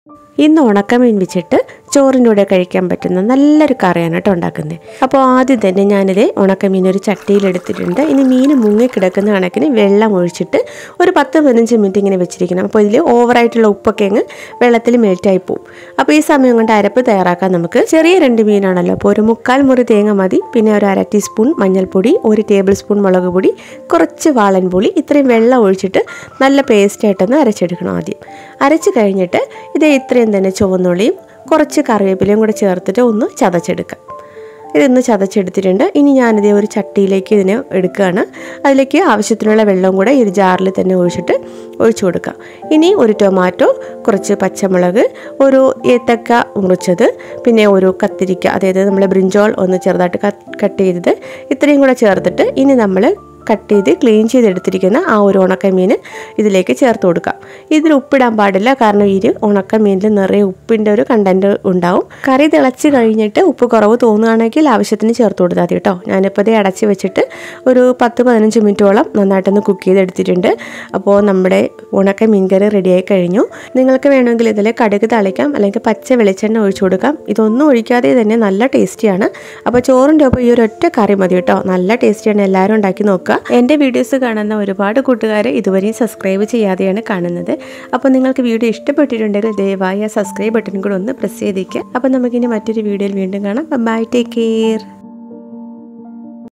ഇന്ന് ഉണക്കമീൻ വെച്ചിട്ട് ചോറിൻ്റെ കൂടെ കഴിക്കാൻ പറ്റുന്ന നല്ലൊരു കറിയാണ് കേട്ടോ ഉണ്ടാക്കുന്നത് അപ്പോൾ ആദ്യം തന്നെ ഞാനിത് ഉണക്കമീൻ ഒരു ചട്ടിയിലെടുത്തിട്ടുണ്ട് ഇനി മീൻ മുങ്ങിക്കിടക്കുന്ന കണക്കിന് വെള്ളം ഒഴിച്ചിട്ട് ഒരു പത്ത് പതിനഞ്ച് മിനിറ്റ് ഇങ്ങനെ വെച്ചിരിക്കണം അപ്പോൾ ഇതിൽ ഓവറായിട്ടുള്ള ഉപ്പൊക്കെ അങ്ങ് വെള്ളത്തിൽ മെൽറ്റായി പോകും അപ്പോൾ ഈ സമയം കൊണ്ട് അരപ്പ് തയ്യാറാക്കാൻ നമുക്ക് ചെറിയ രണ്ട് മീനാണല്ലോ അപ്പോൾ ഒരു മുക്കാൽ മുറി തേങ്ങ മതി പിന്നെ ഒരു അര ടീസ്പൂൺ മഞ്ഞൾപ്പൊടി ഒരു ടേബിൾ സ്പൂൺ മുളക് പൊടി കുറച്ച് വാളൻ പുളി ഇത്രയും വെള്ളം ഒഴിച്ചിട്ട് നല്ല പേസ്റ്റായിട്ടൊന്ന് അരച്ചെടുക്കണം ആദ്യം അരച്ച് കഴിഞ്ഞിട്ട് ഇത് ഇത്രയും തന്നെ ചുവന്നുള്ളിയും കുറച്ച് കറിവേപ്പിലയും കൂടെ ചേർത്തിട്ട് ഒന്ന് ചതച്ചെടുക്കാം ഇതൊന്ന് ചതച്ചെടുത്തിട്ടുണ്ട് ഇനി ഞാനിത് ഒരു ചട്ടിയിലേക്ക് ഇതിനെ എടുക്കുകയാണ് അതിലേക്ക് ആവശ്യത്തിനുള്ള വെള്ളവും കൂടെ ഈ ഒരു ജാറിൽ തന്നെ ഒഴിച്ചിട്ട് ഒഴിച്ചു കൊടുക്കാം ഇനി ഒരു ടൊമാറ്റോ കുറച്ച് പച്ചമുളക് ഒരു ഏത്തക്ക മുറിച്ചത് പിന്നെ ഒരു കത്തിരിക്ക അതായത് നമ്മൾ ബ്രിഞ്ചോൾ ഒന്ന് ചെറുതായിട്ട് കട്ട് ചെയ്തത് ഇത്രയും കൂടെ ചേർത്തിട്ട് ഇനി നമ്മൾ കട്ട് ചെയ്ത് ക്ലീൻ ചെയ്തെടുത്തിരിക്കുന്ന ആ ഒരു ഉണക്കമീൻ ഇതിലേക്ക് ചേർത്ത് കൊടുക്കാം ഇതിൽ ഉപ്പിടാൻ പാടില്ല കാരണം ഈ ഉണക്കമീനിൽ നിറയെ ഉപ്പിൻ്റെ ഒരു കണ്ടൻറ്റ് ഉണ്ടാവും കറി തിളച്ച് കഴിഞ്ഞിട്ട് ഉപ്പ് കുറവ് തോന്നുകയാണെങ്കിൽ ആവശ്യത്തിന് ചേർത്ത് കൊടുത്താൽ മതി കേട്ടോ ഞാനിപ്പോൾ ഇത് അടച്ച് വെച്ചിട്ട് ഒരു പത്ത് പതിനഞ്ച് മിനിറ്റോളം നന്നായിട്ടൊന്ന് കുക്ക് ചെയ്തെടുത്തിട്ടുണ്ട് അപ്പോൾ നമ്മുടെ ഉണക്ക മീൻ കറി റെഡിയായി കഴിഞ്ഞു നിങ്ങൾക്ക് വേണമെങ്കിൽ ഇതിൽ കടുക് തളിക്കാം അല്ലെങ്കിൽ പച്ച വെളിച്ചെണ്ണ ഒഴിച്ചു കൊടുക്കാം ഇതൊന്നും ഒഴിക്കാതെ തന്നെ നല്ല ടേസ്റ്റിയാണ് അപ്പോൾ ചോറിൻ്റെ ഒപ്പം ഈ ഒരു ഒറ്റ കറി മതി കേട്ടോ നല്ല ടേസ്റ്റിയാണ് എല്ലാവരും ഉണ്ടാക്കി നോക്കുക എൻ്റെ വീഡിയോസ് കാണുന്ന ഒരുപാട് കൂട്ടുകാർ ഇതുവരെയും സബ്സ്ക്രൈബ് ചെയ്യാതെയാണ് കാണുന്നത് അപ്പോൾ നിങ്ങൾക്ക് വീഡിയോ ഇഷ്ടപ്പെട്ടിട്ടുണ്ടെങ്കിൽ ദയവായി ആ സബ്സ്ക്രൈബ് ബട്ടൺ കൂടെ ഒന്ന് പ്രസ് ചെയ്തേക്കുക അപ്പോൾ നമുക്കിനി മറ്റൊരു വീഡിയോയിൽ വീണ്ടും കാണാം ബൈ ടേക്ക് കെയർ